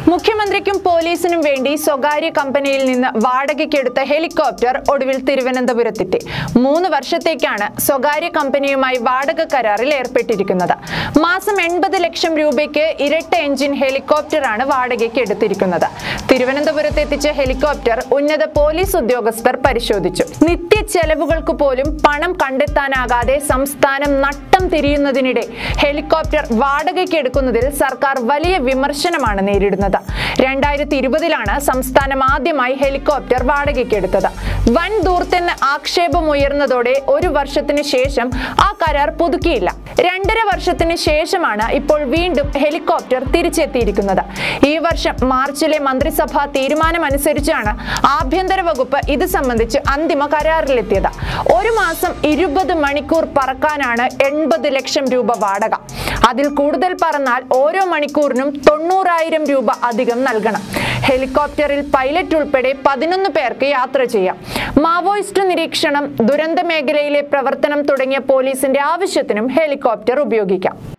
മുഖ്യമന്ത്രിക്കും പോലീസിനും വേണ്ടി സ്വകാര്യ കമ്പനിയിൽ നിന്ന് വാടകയ്ക്കെടുത്ത ഹെലികോപ്റ്റർ ഒടുവിൽ തിരുവനന്തപുരത്തെത്തി മൂന്ന് വർഷത്തേക്കാണ് സ്വകാര്യ കമ്പനിയുമായി വാടക കരാറിൽ ഏർപ്പെട്ടിരിക്കുന്നത് മാസം എൺപത് ലക്ഷം രൂപയ്ക്ക് ഇരട്ട എഞ്ചിൻ ഹെലികോപ്റ്ററാണ് വാടകയ്ക്ക് എടുത്തിരിക്കുന്നത് തിരുവനന്തപുരത്ത് എത്തിച്ച ഹെലികോപ്റ്റർ ഉന്നത പോലീസ് ഉദ്യോഗസ്ഥർ പരിശോധിച്ചു നിത്യ ചെലവുകൾക്ക് പോലും പണം കണ്ടെത്താനാകാതെ സംസ്ഥാനം നട്ടം തിരിയുന്നതിനിടെ ഹെലികോപ്റ്റർ വാടകയ്ക്ക് എടുക്കുന്നതിൽ സർക്കാർ വലിയ വിമർശനമാണ് നേരിടുന്നത് രണ്ടായിരത്തി ഇരുപതിലാണ് സംസ്ഥാനം ആദ്യമായി ഹെലികോപ്റ്റർ വാടകയ്ക്ക് എടുത്തത് വൻ ദൂർത്തെന്ന് ആക്ഷേപം ഉയർന്നതോടെ ഒരു വർഷത്തിന് ശേഷം ആ കരാർ പുതുക്കിയില്ല രണ്ടര വർഷത്തിന് ശേഷമാണ് ഇപ്പോൾ വീണ്ടും ഹെലികോപ്റ്റർ തിരിച്ചെത്തിയിരിക്കുന്നത് ഈ വർഷം മാർച്ചിലെ മന്ത്രിസഭാ തീരുമാനമനുസരിച്ചാണ് ആഭ്യന്തര വകുപ്പ് ഇത് സംബന്ധിച്ച് അന്തിമ കരാറിലെത്തിയത് ഒരു മാസം ഇരുപത് മണിക്കൂർ പറക്കാനാണ് എൺപത് ലക്ഷം രൂപ വാടക അതിൽ കൂടുതൽ പറന്നാൽ ഓരോ മണിക്കൂറിനും തൊണ്ണൂറായിരം രൂപ അധികം നൽകണം ഹെലികോപ്റ്ററിൽ പൈലറ്റ് ഉൾപ്പെടെ പതിനൊന്ന് പേർക്ക് യാത്ര ചെയ്യാം മാവോയിസ്റ്റ് നിരീക്ഷണം ദുരന്ത മേഖലയിലെ പ്രവർത്തനം തുടങ്ങിയ പോലീസിന്റെ ആവശ്യത്തിനും ഹെലികോപ്റ്റർ ഉപയോഗിക്കാം